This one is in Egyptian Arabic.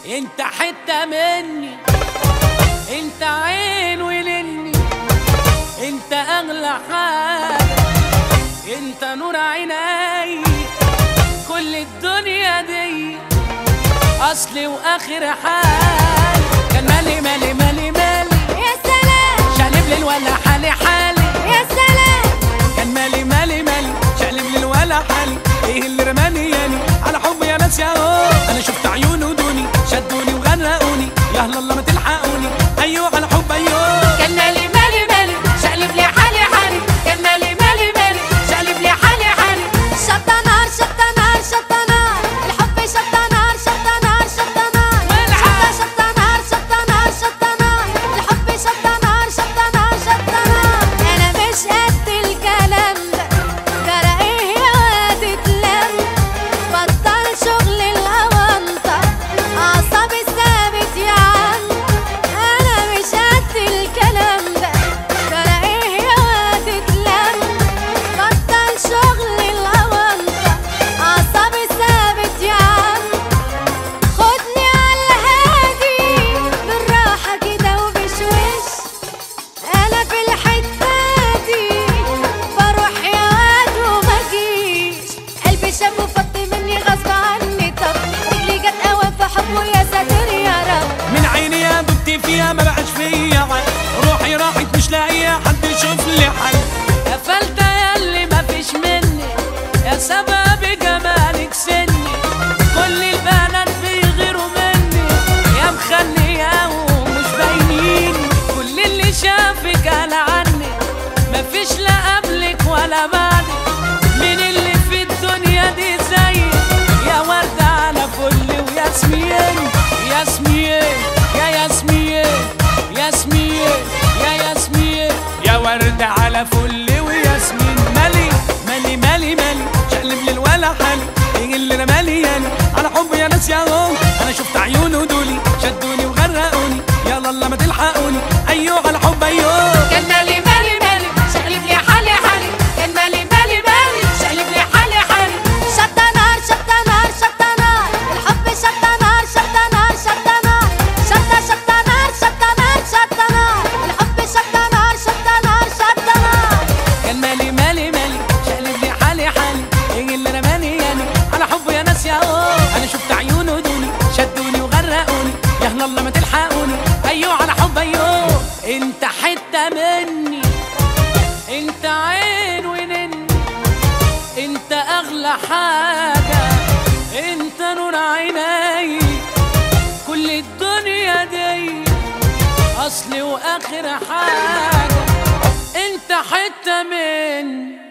انت حتة مني انت عين ولني انت اغلى حاجة انت نور عيني كل الدنيا دي اصلي واخر حال كان مالي مالي مالي مالي يا سلام شقلب لي الولا حالي حالي يا سلام كان مالي مالي مالي شقلب لي الولا حالي ايه اللي رماني ياني على حب يا ناس يا هو انا شفت عيونه دوني شدوني وغرقوني يا هلا الله ما تلحقوني ايوه على حب ايوه كان مالي مالي مالي شقلب لي حالي حالي كان مالي مالي مالي شقلب لي حالي حالي شطة نار شطة نار شطة نار الحب شطة نار شطة نار شطة نار والعب. شطة شطة نار شطة نار شطة نار الحب شطة نار شطة نار شطة نار أنا مش قد الكلام ده ترى إيه يا واد اتلم بطل شغل الأونطة أعصابي ثابت يا عم أنا مش قد الكلام ده ترى إيه يا واد اتلم بطل شغل الأونطة أعصابي ثابت يا عم خدني على الهادي بالراحة كده وبشوش أنا في الحتة دي بروح يا واد وما جيش قلبي شاب وفض مني غصب عني طب رجلي جت قوام في حبه يا ساتر يا رب من عيني يا دبتي فيها ما بقاش فيا عين روحي راحت مش لاقيه حد يشوف لي حل قفلت يا اللي ما فيش مني يا سبب جمالك سني كل البنات بيغيروا مني يا مخليه ومش باينين كل اللي شافك قال عني مفيش لا قبلك ولا بعدك مين اللي في الدنيا دي زيك يا وردة على فل وياسمين ياسمين يا ياسمين ياسمين يا ياسمين يا وردة على فل وياسمين مالي مالي مالي مالي شقلب لي الولا حالي ايه اللي انا مالي يعني على حب يا ناس يا هو انا شفت عيونه دولي شدوني وغرقوني يا الله ما تلحقوني ايوه على حب ايوه كان مالي مالي مالي شقلب لي حالي حالي كان مالي مالي مالي شقلب لي حالي حالي شطة نار شطة نار شطة نار الحب شطة نار شطة نار شطة نار شطة شطة نار شطة نار شطة نار الحب شطة نار شطة نار شطة نار كان مالي مالي مالي شقلب لي حالي حالي ايه اللي رماني يعني على حبه يا ناس يا هو انا شفت عيونه دوني شدوني وغرقوني يا هلا الله ما تلحقوني ايوه على حب ايوه انت حته مني انت عين ونني انت اغلى حاجه انت نور عيني كل الدنيا دي اصلي واخر حاجه انت حته مني